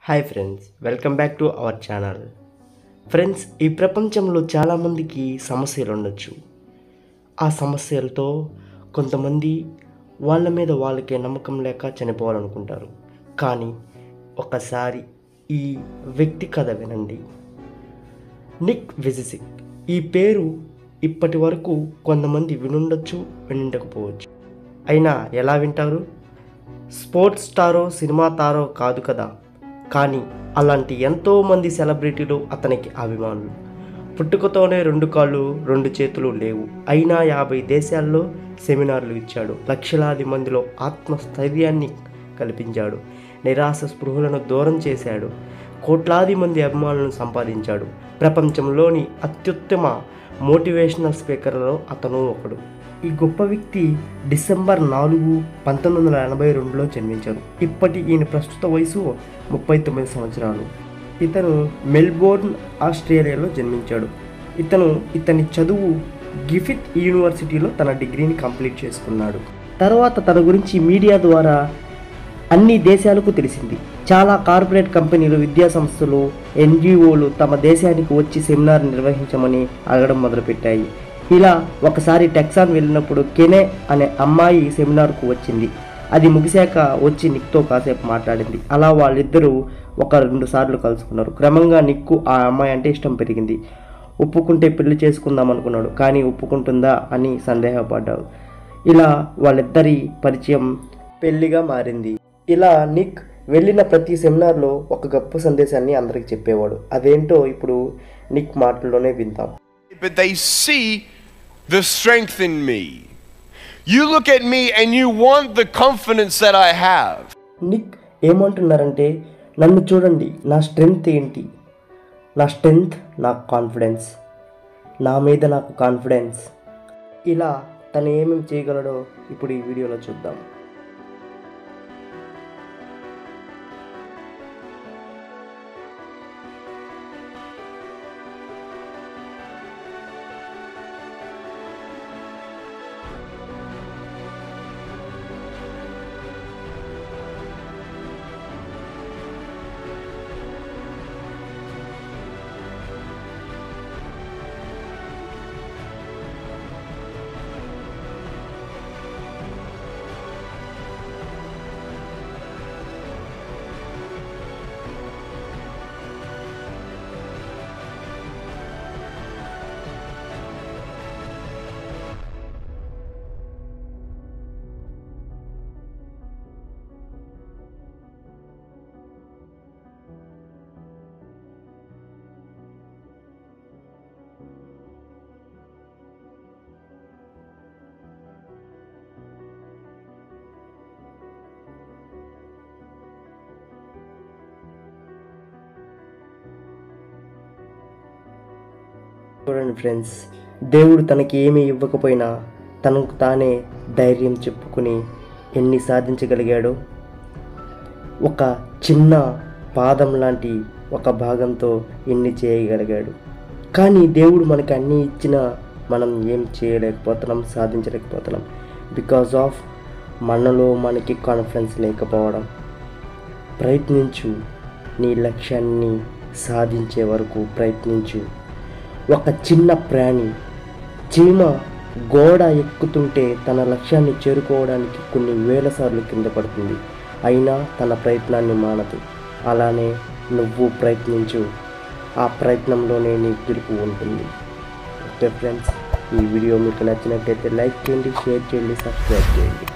Hi friends welcome back to our channel friends ఈ ప్రపంచంలో చాలామందికి సమస్యలు ఉండొచ్చు ఆ సమస్యలతో కొంతమంది వాళ్ళ మీద వాళ్ళకే నమ్మకం లేక చనిపోవాలనుకుంటారు కానీ ఒకసారి ఈ వ్యక్తి కథ వినండి నిక్ విజిసిక్ ఈ పేరు ఇప్పటి వరకు కొంతమంది వినుండొచ్చు వినుండకపోవచ్చు అయినా ఎలా వింటారు స్పోర్ట్స్ స్టారో సినిమా తారో కాదు కదా కానీ అలాంటి ఎంతోమంది సెలబ్రిటీలు అతనికి అభిమానులు పుట్టుకతోనే రెండు కాళ్ళు రెండు చేతులు లేవు అయినా యాభై దేశాల్లో సెమినార్లు ఇచ్చాడు లక్షలాది మందిలో ఆత్మస్థైర్యాన్ని కల్పించాడు నిరాశ స్పృహలను దూరం చేశాడు కోట్లాది మంది అభిమానులను సంపాదించాడు ప్రపంచంలోని అత్యుత్తమ మోటివేషనల్ స్పీకర్లలో అతను ఒకడు ఈ గొప్ప వ్యక్తి డిసెంబర్ నాలుగు పంతొమ్మిది వందల ఎనభై రెండులో జన్మించారు ఇప్పటి ఈయన ప్రస్తుత వయసు ముప్పై తొమ్మిది సంవత్సరాలు ఇతను మెల్బోర్న్ ఆస్ట్రేలియాలో జన్మించాడు ఇతను ఇతని చదువు గిఫిత్ యూనివర్సిటీలో తన డిగ్రీని కంప్లీట్ చేసుకున్నాడు తర్వాత తన గురించి మీడియా ద్వారా అన్ని దేశాలకు తెలిసింది చాలా కార్పొరేట్ కంపెనీలు విద్యా సంస్థలు ఎన్జిఓలు తమ దేశానికి వచ్చి సెమినార్ నిర్వహించమని అడగడం మొదలుపెట్టాయి ఇలా ఒకసారి టెక్సాన్ వెళ్ళినప్పుడు కెనే అనే అమ్మాయి సెమినార్కు వచ్చింది అది ముగిశాక వచ్చి నిక్తో కాసేపు మాట్లాడింది అలా వాళ్ళిద్దరూ ఒక రెండు సార్లు కలుసుకున్నారు క్రమంగా నిక్కు ఆ అమ్మాయి అంటే ఇష్టం పెరిగింది ఒప్పుకుంటే పెళ్లి చేసుకుందాం అనుకున్నాడు కానీ ఒప్పుకుంటుందా అని సందేహపడ్డాడు ఇలా వాళ్ళిద్దరి పరిచయం పెళ్లిగా మారింది ఇలా నిక్ వెళ్ళిన ప్రతి సెమినార్లో ఒక గొప్ప సందేశాన్ని అందరికి చెప్పేవాడు అదేంటో ఇప్పుడు నిక్ మాటల్లోనే విందాం but they see the strength in me. You look at me and you want the confidence that I have. Nick ఏమంటున్నారంటే నన్ను చూడండి నా స్ట్రెంగ్త్ ఏంటి నా స్ట్రెంగ్త్ నాకు కాన్ఫిడెన్స్ నా మీద నాకు కాన్ఫిడెన్స్ ఇలా తను ఏమేమి చేయగలడో ఇప్పుడు ఈ వీడియోలో చూద్దాం చూడండి ఫ్రెండ్స్ దేవుడు తనకి ఏమీ ఇవ్వకపోయినా తనకు తానే ధైర్యం చెప్పుకుని ఎన్ని సాధించగలిగాడో ఒక చిన్న పాదం లాంటి ఒక భాగంతో ఎన్ని చేయగలిగాడు కానీ దేవుడు మనకి అన్నీ ఇచ్చినా మనం ఏం చేయలేకపోతున్నాం సాధించలేకపోతున్నాం బికాజ్ ఆఫ్ మనలో మనకి కాన్ఫిడెన్స్ లేకపోవడం ప్రయత్నించు నీ లక్ష్యాన్ని సాధించే వరకు ప్రయత్నించు ఒక చిన్న ప్రాణి చీమ గోడ ఎక్కుతుంటే తన లక్ష్యాన్ని చేరుకోవడానికి కొన్ని వేల సార్లు కింద పడుతుంది అయినా తన ప్రయత్నాన్ని మానదు అలానే నువ్వు ప్రయత్నించు ఆ ప్రయత్నంలోనే నీ గెలుపు ఉంటుంది ఓకే ఫ్రెండ్స్ ఈ వీడియో మీకు నచ్చినట్టయితే లైక్ చేయండి షేర్ చేయండి సబ్స్క్రైబ్ చేయండి